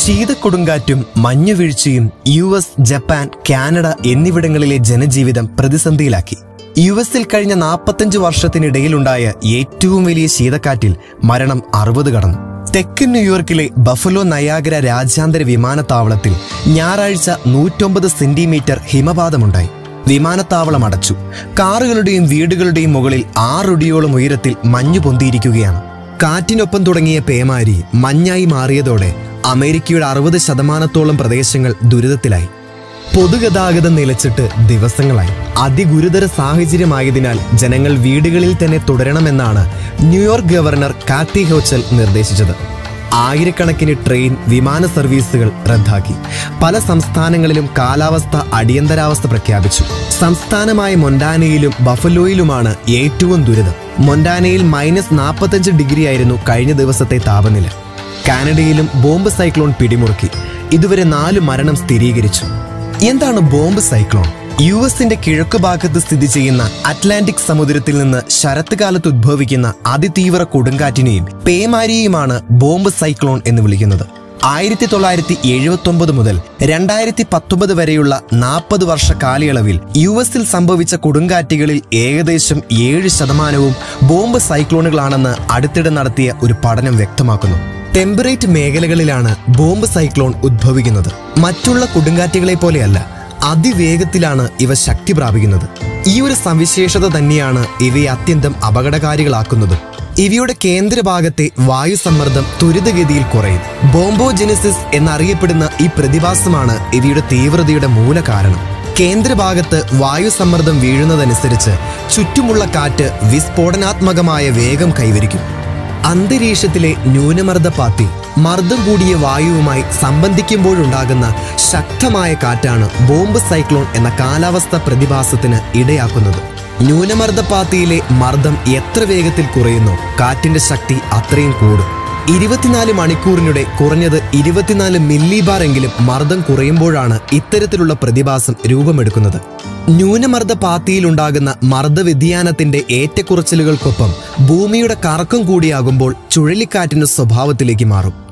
ശീതക്കൊടുങ്കാറ്റും മഞ്ഞുവീഴ്ചയും U S Japan Canada എന്നിവിടങ്ങളിലെ ജനജീവിതം പ്രതിസന്ധിയിലാക്കി യു എസിൽ കഴിഞ്ഞ നാൽപ്പത്തഞ്ച് വർഷത്തിനിടയിലുണ്ടായ ഏറ്റവും വലിയ ശീതക്കാറ്റിൽ മരണം അറുപത് കടന്നു തെക്കൻ ന്യൂയോർക്കിലെ ബഫലോ നയാഗര രാജ്യാന്തര വിമാനത്താവളത്തിൽ ഞായറാഴ്ച നൂറ്റൊമ്പത് സെന്റിമീറ്റർ ഹിമപാതമുണ്ടായി വിമാനത്താവളം അടച്ചു കാറുകളുടെയും വീടുകളുടെയും മുകളിൽ ആറൊടിയോളം ഉയരത്തിൽ മഞ്ഞു പൊന്തിയിരിക്കുകയാണ് കാറ്റിനൊപ്പം തുടങ്ങിയ പേമാരി മഞ്ഞായി മാറിയതോടെ അമേരിക്കയുടെ അറുപത് ശതമാനത്തോളം പ്രദേശങ്ങൾ ദുരിതത്തിലായി പൊതുഗതാഗതം നിലച്ചിട്ട് ദിവസങ്ങളായി അതിഗുരുതര സാഹചര്യമായതിനാൽ ജനങ്ങൾ വീടുകളിൽ തന്നെ തുടരണമെന്നാണ് ന്യൂയോർക്ക് ഗവർണർ കാത്തി ഹോച്ചൽ നിർദ്ദേശിച്ചത് ആയിരക്കണക്കിന് ട്രെയിൻ വിമാന സർവീസുകൾ റദ്ദാക്കി പല സംസ്ഥാനങ്ങളിലും കാലാവസ്ഥ അടിയന്തരാവസ്ഥ പ്രഖ്യാപിച്ചു സംസ്ഥാനമായ മൊണ്ടാനയിലും ബഫലോയിലുമാണ് ഏറ്റവും ദുരിതം മൊണ്ടാനയിൽ മൈനസ് നാൽപ്പത്തഞ്ച് ഡിഗ്രിയായിരുന്നു കഴിഞ്ഞ ദിവസത്തെ താപനില കാനഡയിലും ബോംബ് സൈക്ലോൺ പിടിമുറുക്കി ഇതുവരെ നാല് മരണം സ്ഥിരീകരിച്ചു എന്താണ് ബോംബ് സൈക്ലോൺ യു എസിന്റെ കിഴക്കു ഭാഗത്ത് സ്ഥിതി ചെയ്യുന്ന അറ്റ്ലാന്റിക് സമുദ്രത്തിൽ നിന്ന് ശരത്ത് കാലത്ത് ഉദ്ഭവിക്കുന്ന അതിതീവ്ര കൊടുങ്കാറ്റിനെയും പേമാരിയെയുമാണ് ബോംബ് സൈക്ലോൺ എന്ന് വിളിക്കുന്നത് ആയിരത്തി തൊള്ളായിരത്തി എഴുപത്തി ഒമ്പത് മുതൽ രണ്ടായിരത്തി പത്തൊമ്പത് വരെയുള്ള നാൽപ്പത് വർഷ കാലയളവിൽ യു എസിൽ സംഭവിച്ച കൊടുങ്കാറ്റുകളിൽ ഏകദേശം ഏഴ് ശതമാനവും ബോംബ് സൈക്ലോണുകളാണെന്ന് അടുത്തിടെ നടത്തിയ ഒരു പഠനം വ്യക്തമാക്കുന്നു ടെമ്പറേറ്റ് മേഖലകളിലാണ് ബോംബ് സൈക്ലോൺ ഉദ്ഭവിക്കുന്നത് മറ്റുള്ള കൊടുങ്കാറ്റുകളെ പോലെയല്ല അതിവേഗത്തിലാണ് ഇവ ശക്തി പ്രാപിക്കുന്നത് ഈ ഒരു സവിശേഷത തന്നെയാണ് ഇവയെ അത്യന്തം അപകടകാരികളാക്കുന്നത് ഇവയുടെ കേന്ദ്രഭാഗത്തെ വായുസമ്മർദ്ദം ത്വരിതഗതിയിൽ കുറയും ബോംബോജെനിസിസ് എന്നറിയപ്പെടുന്ന ഈ പ്രതിഭാസമാണ് ഇവയുടെ തീവ്രതയുടെ മൂലകാരണം കേന്ദ്രഭാഗത്ത് വായുസമ്മർദ്ദം വീഴുന്നതനുസരിച്ച് ചുറ്റുമുള്ള കാറ്റ് വിസ്ഫോടനാത്മകമായ വേഗം കൈവരിക്കും അന്തരീക്ഷത്തിലെ ന്യൂനമർദ്ദപാത്തി മർദ്ദം കൂടിയ വായുവുമായി സംബന്ധിക്കുമ്പോഴുണ്ടാകുന്ന ശക്തമായ കാറ്റാണ് ബോംബ് സൈക്ലോൺ എന്ന കാലാവസ്ഥ പ്രതിഭാസത്തിന് ഇടയാക്കുന്നത് ന്യൂനമർദ്ദപാത്തിയിലെ മർദ്ദം എത്ര വേഗത്തിൽ കുറയുന്നോ കാറ്റിന്റെ ശക്തി അത്രയും കൂടും ഇരുപത്തിനാല് മണിക്കൂറിനിടെ കുറഞ്ഞത് ഇരുപത്തിനാല് മില്ലി ബാർ എങ്കിലും മർദ്ദം കുറയുമ്പോഴാണ് ഇത്തരത്തിലുള്ള പ്രതിഭാസം രൂപമെടുക്കുന്നത് ന്യൂനമർദ്ദ പാത്തിയിലുണ്ടാകുന്ന മർദ്ദ വ്യതിയാനത്തിന്റെ ഏറ്റക്കുറച്ചിലുകൾക്കൊപ്പം ഭൂമിയുടെ കറക്കം കൂടിയാകുമ്പോൾ ചുഴലിക്കാറ്റിന്റെ സ്വഭാവത്തിലേക്ക് മാറും